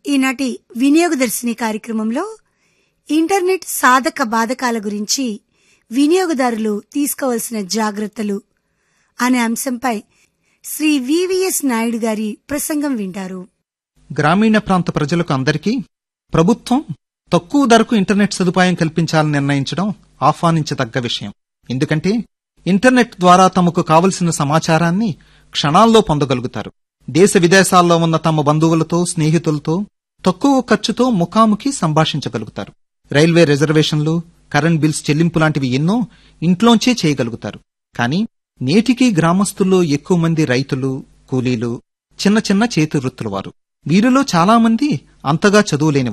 ఈనాటి వినియోగదర్శిని కార్యక్రమంలో ఇంటర్నెట్ సాధక బాధకాల గురించి వినియోగదారులు తీసుకోవాల్సిన జాగ్రత్తలు అనే అంశంపై శ్రీ వివిఎస్ నాయుడు గారి ప్రసంగం వింటారు గ్రామీణ ప్రాంత ప్రజలకు అందరికీ ప్రభుత్వం తక్కువ ధరకు ఇంటర్నెట్ సదుపాయం కల్పించాలని నిర్ణయించడం ఆహ్వానించదగ్గ విషయం ఎందుకంటే ఇంటర్నెట్ ద్వారా తమకు కావలసిన సమాచారాన్ని క్షణాల్లో పొందగలుగుతారు దేశ విదేశాల్లో ఉన్న తమ బంధువులతో స్నేహితులతో తక్కువ ఖర్చుతో ముఖాముఖి సంభాషించగలుగుతారు రైల్వే రిజర్వేషన్లు కరెంట్ బిల్స్ చెల్లింపు లాంటివి ఎన్నో ఇంట్లోంచే చేయగలుగుతారు కానీ నేటికీ గ్రామస్తుల్లో ఎక్కువ మంది రైతులు కూలీలు చిన్న చిన్న చేతి వృత్తుల వారు వీరిలో చాలా మంది అంతగా చదువులేని